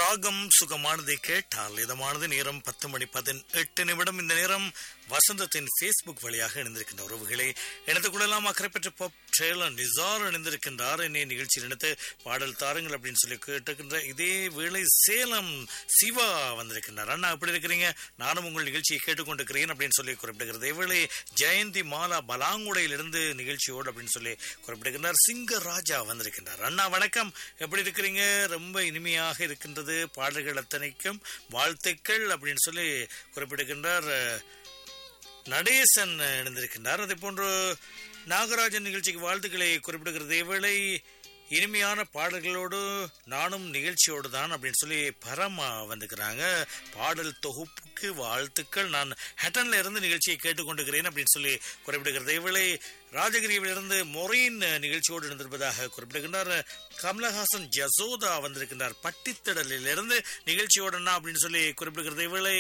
ராகம் சுகமானதை கேட்டால் இதமானது நேரம் பத்து மணி பதினெட்டு நிமிடம் இந்த நேரம் வசந்தத்தின் ஃபேஸ்புக் வழியாக இணைந்திருக்கின்ற உறவுகளே இணைத்துக் கொள்ளலாம் அக்கறை பெற்ற பப் ட்ரெயிலர் நிசார் இணைந்திருக்கின்றார் என்னை நிகழ்ச்சியில் இணைத்து பாடல் தாருங்கள் அப்படின்னு சொல்லி கேட்டுக்கின்ற இதே வேளை சேலம் சிவா வந்திருக்கின்றார் அண்ணா எப்படி இருக்கிறீங்க நானும் உங்கள் நிகழ்ச்சியை கேட்டுக்கொண்டிருக்கிறேன் அப்படின்னு சொல்லி குறிப்பிடுகிறது இவளே ஜெயந்தி மாலா பலாங்குடையிலிருந்து நிகழ்ச்சியோடு அப்படின்னு சொல்லி குறிப்பிடுகின்றார் சிங்க ராஜா வந்திருக்கின்றார் அண்ணா வணக்கம் எப்படி இருக்கிறீங்க ரொம்ப இனிமையாக இருக்கின்றது பாடல்கள் அத்தனைக்கும் வாழ்த்துக்கள் அப்படின்னு சொல்லி குறிப்பிடுகின்றார் நடேசன் இணைந்திருக்கின்றார் அதே போன்று நாகராஜன் நிகழ்ச்சிக்கு வாழ்த்துக்களை குறிப்பிடுகிறது இவளை இனிமையான பாடல்களோடு நானும் நிகழ்ச்சியோடு தான் அப்படின்னு சொல்லி பரமா வந்துக்கிறாங்க பாடல் தொகுப்புக்கு வாழ்த்துக்கள் நான் ஹட்டன்ல இருந்து நிகழ்ச்சியை கேட்டுக்கொண்டிருக்கிறேன் அப்படின்னு சொல்லி குறிப்பிடுகிறது இவளை ராஜகிரியிலிருந்து மொரீன் நிகழ்ச்சியோடு இருந்திருப்பதாக குறிப்பிடுகின்றார் கமலஹாசன் ஜசோதா வந்திருக்கின்றார் பட்டித்திடலில் இருந்து நிகழ்ச்சியோடனா அப்படின்னு சொல்லி குறிப்பிடுகிறது இவளை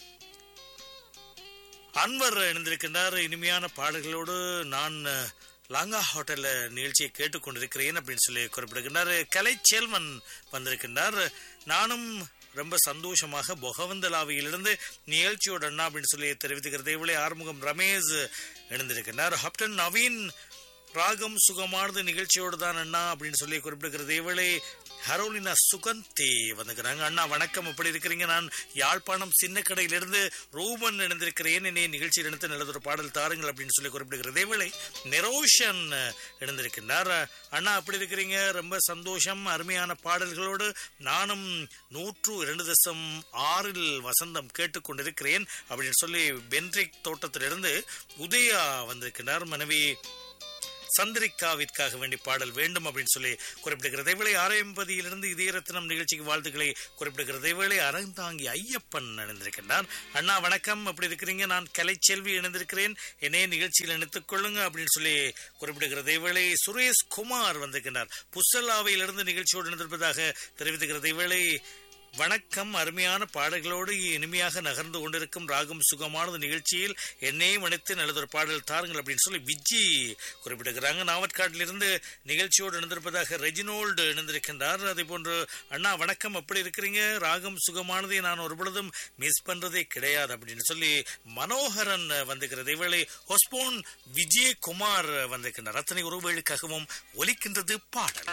அன்வர் இணைந்திருக்கின்றார் இனிமையான பாடல்களோடு நான் லாங்கா ஹோட்டல்ல நிகழ்ச்சியை கேட்டுக்கொண்டிருக்கிறேன் அப்படின்னு சொல்லி குறிப்பிடுகின்றார் கலை செல்வன் வந்திருக்கின்றார் நானும் ரொம்ப சந்தோஷமாக பொகவந்தலாவியிலிருந்து நிகழ்ச்சியோட அண்ணா அப்படின்னு சொல்லி தெரிவித்துக்கிறது இவளே ஆறுமுகம் ரமேஷ் இணைந்திருக்கின்றார் ஹப்டன் நவீன் ராகம் சுகமானது நிகழ்ச்சியோடு தான் அண்ணா அப்படின்னு சொல்லி குறிப்பிடுகிறது இவளே ஹரோலினா சுகந்தி வந்துக்கிறாங்க அண்ணா வணக்கம் எப்படி இருக்கிறீங்க நான் யாழ்ப்பாணம் சின்ன கடையிலிருந்து ரூபன் இணைந்திருக்கிறேன் என்னை நிகழ்ச்சியில் இணைத்து நல்லதொரு பாடல் தாருங்கள் அப்படின்னு சொல்லி குறிப்பிடுகிறது இவளை நிரோஷன் இணைந்திருக்கின்றார் அண்ணா எப்படி இருக்கிறீங்க ரொம்ப சந்தோஷம் அருமையான பாடல்களோடு நானும் நூற்று இரண்டு தசம் ஆறில் வசந்தம் கேட்டுக்கொண்டிருக்கிறேன் அப்படின்னு சொல்லி பென்ட்ரிக் தோட்டத்திலிருந்து உதயா வந்திருக்கிறார் மனைவி சந்திரிகாவிற்காக வேண்டி பாடல் வேண்டும் அப்படின்னு சொல்லி குறிப்பிடுகிறது இவளை ஆரம்பதியிலிருந்து இதயரத்னம் நிகழ்ச்சிக்கு வாழ்த்துக்களை குறிப்பிடுகிறது இவளை அறந்தாங்கி ஐயப்பன் இணைந்திருக்கின்றார் அண்ணா வணக்கம் அப்படி இருக்கிறீங்க நான் கலைச்செல்வி இணைந்திருக்கிறேன் என்னைய நிகழ்ச்சியில் இணைத்துக் கொள்ளுங்க அப்படின்னு சொல்லி குறிப்பிடுகிறது இவளை சுரேஷ் குமார் வந்திருக்கின்றார் புசல்லாவையிலிருந்து நிகழ்ச்சியோடு இணைந்திருப்பதாக தெரிவித்துகிறது இவளை வணக்கம் அருமையான பாடல்களோடு இனிமையாக நகர்ந்து கொண்டிருக்கும் ராகம் சுகமானது நிகழ்ச்சியில் என்னையும் அணைத்து நல்லதொரு பாடல் தாருங்கள் அப்படின்னு சொல்லி விஜி குறிப்பிடுகிறாங்க நாவற்காட்டிலிருந்து நிகழ்ச்சியோடு இணைந்திருப்பதாக ரெஜினோல்டு இணைந்திருக்கின்றார் அதே போன்று அண்ணா வணக்கம் எப்படி இருக்கிறீங்க ராகம் சுகமானதை நான் ஒரு பொழுதும் மிஸ் பண்றதே கிடையாது அப்படின்னு சொல்லி மனோகரன் வந்திருக்கிறது இவளை ஹொஸ்போன் விஜயகுமார் வந்திருக்கின்றார் அத்தனை உறவுகளுக்காகவும் ஒலிக்கின்றது பாடல்